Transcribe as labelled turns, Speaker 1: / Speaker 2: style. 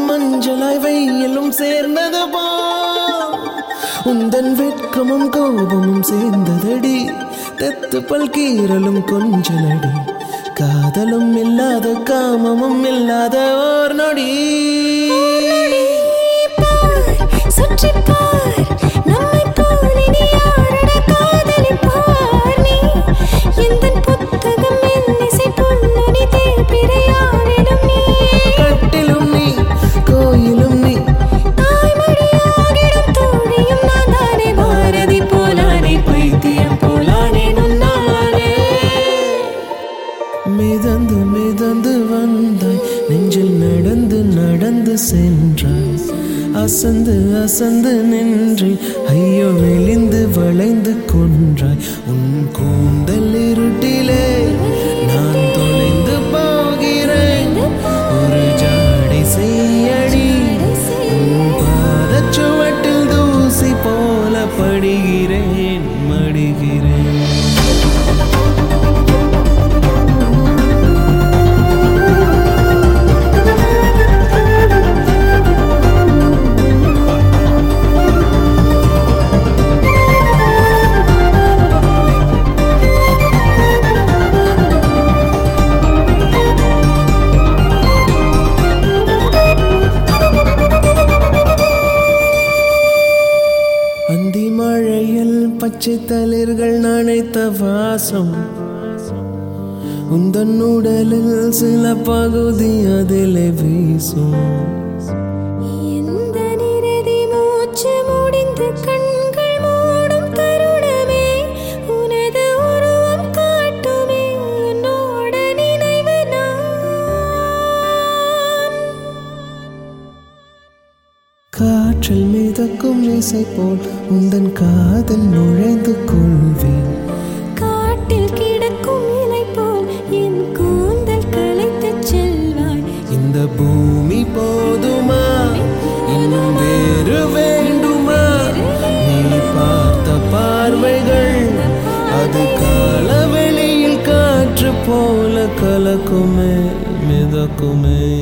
Speaker 1: மஞ்சளாய் வெயிலும் சேர்ந்தது போ உந்தன் வெட்கமும் கோபமும் சேர்ந்ததடி தெத்து பல் கீரலும் கொஞ்சலடி காதலும் இல்லாத காமமும் இல்லாத ஓர் நொடி
Speaker 2: சுற்றிப் பார், நம்மைப் போல் இனி யாரட காதலிப்பார் நீ? எந்தன் புத்தகம், என் இசை பொன்னணி, தேய்பிறையாடிடும் நீ.
Speaker 1: கட்டிலும் நீ கோயிலும் நீ
Speaker 2: தாய்மடியாகிடும் தோழியும் நான் தானே, பாரதி போலானே, பைத்தியம் போலானே, நுண்ணானே.
Speaker 1: மிதந்து மிதந்து வந்தாய் நெஞ்சில் நடந்து நடந்து சென்றாய் அசந்து அசந்து நின்று ஐயோ மெலிந்து வளைந்து கொன்றாய் உன் கூந்தல் இருட்டிலே நான் தொலைந்து போகிறேன் ஒரு ஜாடை செய்யடி உன் பாதச்சுவட்டில் தூசி போல படுகிறேன் மடிகிறேன் அந்தி மழையில் பச்சை தளிர்கள் நனைத்த வாசம் உந்தன் உடலில் சில பகுதி அதிலே வீசும்
Speaker 2: எந்த நிரதி மூச்சு முடிந்து கண்கள் மூடும் தருணமே உனது உருவம் காட்டுமே உன்னோட நினைவு நான்
Speaker 1: காற்றில் மிதக்கும் இசை போல் உந்தன் காதல் நுழைந்து கொள்வேன்
Speaker 2: காட்டில் கிடக்கும் இலை போல் என் கூந்தல் களைத்துச் செல்வாய்
Speaker 1: இந்த பூமி போதுமா இன்னும் வேறு வேண்டுமா நீ பார்த்த பார்வைகள் அது கால வெளியில் காற்று போல கலக்குமே மிதக்குமே